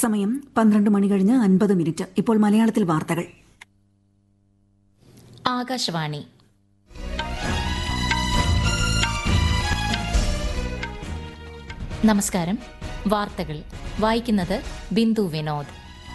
സമയം പന്ത്രണ്ട് മണി കഴിഞ്ഞ് അൻപത് മിനിറ്റ് ഇപ്പോൾ മലയാളത്തിൽ വാർത്തകൾ ആകാശവാണി നമസ്കാരം വാർത്തകൾ വായിക്കുന്നത് ബിന്ദു വിനോദ്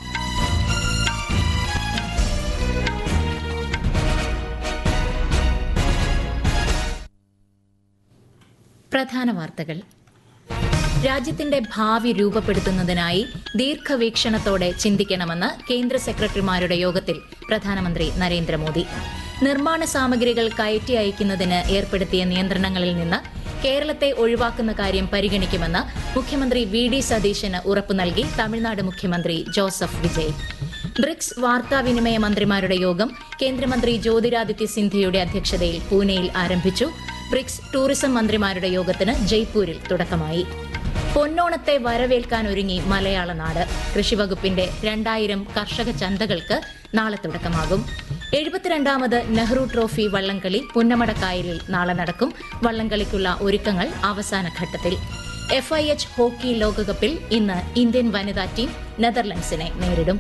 പ്രധാന വാർത്തകൾ രാജ്യത്തിന്റെ ഭാവി രൂപപ്പെടുത്തുന്നതിനായി ദീർഘവീക്ഷണത്തോടെ ചിന്തിക്കണമെന്ന് കേന്ദ്ര സെക്രട്ടറിമാരുടെ യോഗത്തിൽ പ്രധാനമന്ത്രി നരേന്ദ്രമോദി നിർമ്മാണ സാമഗ്രികൾ കയറ്റി അയക്കുന്നതിന് ഏർപ്പെടുത്തിയ നിയന്ത്രണങ്ങളിൽ നിന്ന് കേരളത്തെ ഒഴിവാക്കുന്ന കാര്യം പരിഗണിക്കുമെന്ന് മുഖ്യമന്ത്രി വി ഡി സതീശന് ഉറപ്പു നൽകി തമിഴ്നാട് മുഖ്യമന്ത്രി ജോസഫ് വിജയ് ബ്രിക്സ് വാർത്താവിനിമയ മന്ത്രിമാരുടെ യോഗം കേന്ദ്രമന്ത്രി ജ്യോതിരാദിത്യ സിന്ധ്യയുടെ അധ്യക്ഷതയിൽ പൂനെയിൽ ആരംഭിച്ചു ബ്രിക്സ് ടൂറിസം മന്ത്രിമാരുടെ യോഗത്തിന് ജയ്പൂരിൽ തുടക്കമായി പൊന്നോണത്തെ വരവേൽക്കാൻ ഒരുങ്ങി മലയാള നാട് കൃഷിവകുപ്പിന്റെ രണ്ടായിരം കർഷക ചന്തകൾക്ക് നാളെ തുടക്കമാകും എഴുപത്തിരണ്ടാമത് നെഹ്റു ട്രോഫി വള്ളംകളി പുന്നമടക്കായലിൽ നാളെ നടക്കും വള്ളംകളിക്കുള്ള ഒരുക്കങ്ങൾ അവസാന ഘട്ടത്തിൽ എഫ് ഐ എച്ച് ഹോക്കി ലോകകപ്പിൽ ഇന്ന് ഇന്ത്യൻ വനിതാ ടീം നെതർലൻഡ്സിനെ നേരിടും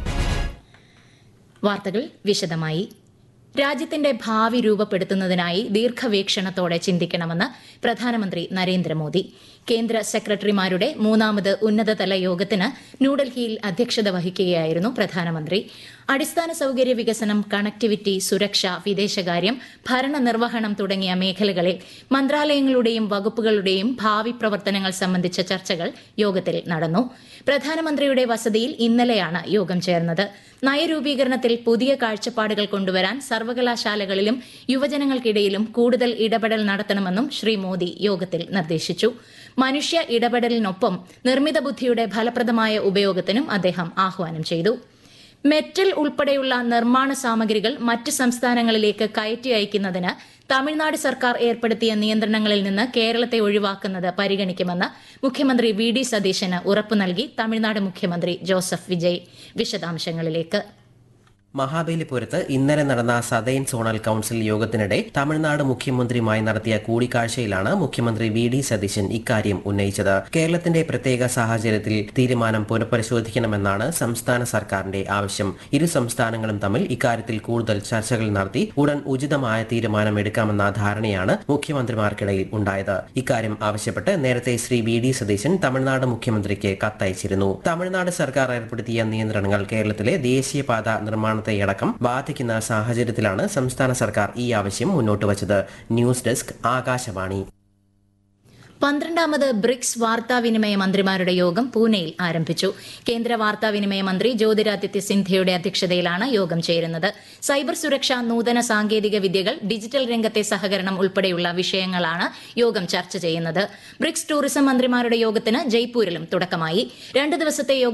വാർത്തകൾ വിശദമായി രാജ്യത്തിന്റെ ഭാവി രൂപപ്പെടുത്തുന്നതിനായി ദീർഘവീക്ഷണത്തോടെ ചിന്തിക്കണമെന്ന് പ്രധാനമന്ത്രി നരേന്ദ്രമോദി കേന്ദ്ര സെക്രട്ടറിമാരുടെ മൂന്നാമത് ഉന്നതതല യോഗത്തിന് ന്യൂഡൽഹിയിൽ അധ്യക്ഷത വഹിക്കുകയായിരുന്നു പ്രധാനമന്ത്രി അടിസ്ഥാന സൌകര്യ വികസനം കണക്ടിവിറ്റി സുരക്ഷ വിദേശകാര്യം ഭരണനിർവഹണം തുടങ്ങിയ മേഖലകളിൽ മന്ത്രാലയങ്ങളുടെയും വകുപ്പുകളുടെയും ഭാവി പ്രവർത്തനങ്ങൾ സംബന്ധിച്ച ചർച്ചകൾ യോഗത്തിൽ നടന്നു പ്രധാനമന്ത്രിയുടെ വസതിയിൽ ഇന്നലെയാണ് യോഗം ചേർന്നത് നയരൂപീകരണത്തിൽ പുതിയ കാഴ്ചപ്പാടുകൾ കൊണ്ടുവരാൻ സർവകലാശാലകളിലും യുവജനങ്ങൾക്കിടയിലും കൂടുതൽ ഇടപെടൽ നടത്തണമെന്നും ശ്രീ മോദി യോഗത്തിൽ നിർദ്ദേശിച്ചു മനുഷ്യ ഇടപെടലിനൊപ്പം നിർമ്മിത ബുദ്ധിയുടെ ഫലപ്രദമായ ഉപയോഗത്തിനും അദ്ദേഹം ആഹ്വാനം ചെയ്തു മെറ്റൽ ഉൾപ്പെടെയുള്ള നിർമ്മാണ സാമഗ്രികൾ മറ്റ് സംസ്ഥാനങ്ങളിലേക്ക് കയറ്റി അയക്കുന്നതിന് തമിഴ്നാട് സർക്കാർ ഏർപ്പെടുത്തിയ നിയന്ത്രണങ്ങളിൽ നിന്ന് കേരളത്തെ ഒഴിവാക്കുന്നത് പരിഗണിക്കുമെന്ന് മുഖ്യമന്ത്രി വി ഡി സതീശന് ഉറപ്പു നൽകി തമിഴ്നാട് മുഖ്യമന്ത്രി ജോസഫ് വിജയ് വിശദാംശങ്ങളിലേക്ക് മഹാബലിപുരത്ത് ഇന്നലെ നടന്ന സതേൺ സോണൽ കൌൺസിൽ യോഗത്തിനിടെ തമിഴ്നാട് മുഖ്യമന്ത്രിയുമായി നടത്തിയ കൂടിക്കാഴ്ചയിലാണ് മുഖ്യമന്ത്രി വി ഡി സതീശൻ ഇക്കാര്യം ഉന്നയിച്ചത് കേരളത്തിന്റെ പ്രത്യേക സാഹചര്യത്തിൽ തീരുമാനം പുനഃപരിശോധിക്കണമെന്നാണ് സംസ്ഥാന സർക്കാരിന്റെ ആവശ്യം ഇരു സംസ്ഥാനങ്ങളും തമ്മിൽ ഇക്കാര്യത്തിൽ കൂടുതൽ ചർച്ചകൾ നടത്തി ഉടൻ ഉചിതമായ തീരുമാനം എടുക്കാമെന്ന ധാരണയാണ് മുഖ്യമന്ത്രിമാർക്കിടയിൽ ഉണ്ടായത് ഇക്കാര്യം ആവശ്യപ്പെട്ട് നേരത്തെ ശ്രീ വി ഡി സതീശൻ തമിഴ്നാട് മുഖ്യമന്ത്രിക്ക് കത്തയച്ചിരുന്നു തമിഴ്നാട് സർക്കാർ ഏർപ്പെടുത്തിയ നിയന്ത്രണങ്ങൾ കേരളത്തിലെ ദേശീയപാത നിർമ്മാണ അടക്കം ബാധിക്കുന്ന സാഹചര്യത്തിലാണ് സംസ്ഥാന സർക്കാർ ഈ ആവശ്യം മുന്നോട്ട് വച്ചത് ന്യൂസ് ഡെസ്ക് ആകാശവാണി പന്ത്രണ്ടാമത് ബ്രിക്സ് വാർത്താവിനിമയ മന്ത്രിമാരുടെ യോഗം പൂനെയിൽ ആരംഭിച്ചു കേന്ദ്ര വാർത്താവിനിമയ മന്ത്രി ജ്യോതിരാദിത്യ സിന്ധ്യയുടെ അധ്യക്ഷതയിലാണ് യോഗം ചേരുന്നത് സൈബർ സുരക്ഷ നൂതന സാങ്കേതിക വിദ്യകൾ ഡിജിറ്റൽ രംഗത്തെ സഹകരണം ഉൾപ്പെടെയുള്ള വിഷയങ്ങളാണ് യോഗം ചർച്ച ചെയ്യുന്നത് ബ്രിക്സ് ടൂറിസം മന്ത്രിമാരുടെ യോഗത്തിന് ജയ്പൂരിലും തുടക്കമായി രണ്ട് ദിവസത്തെ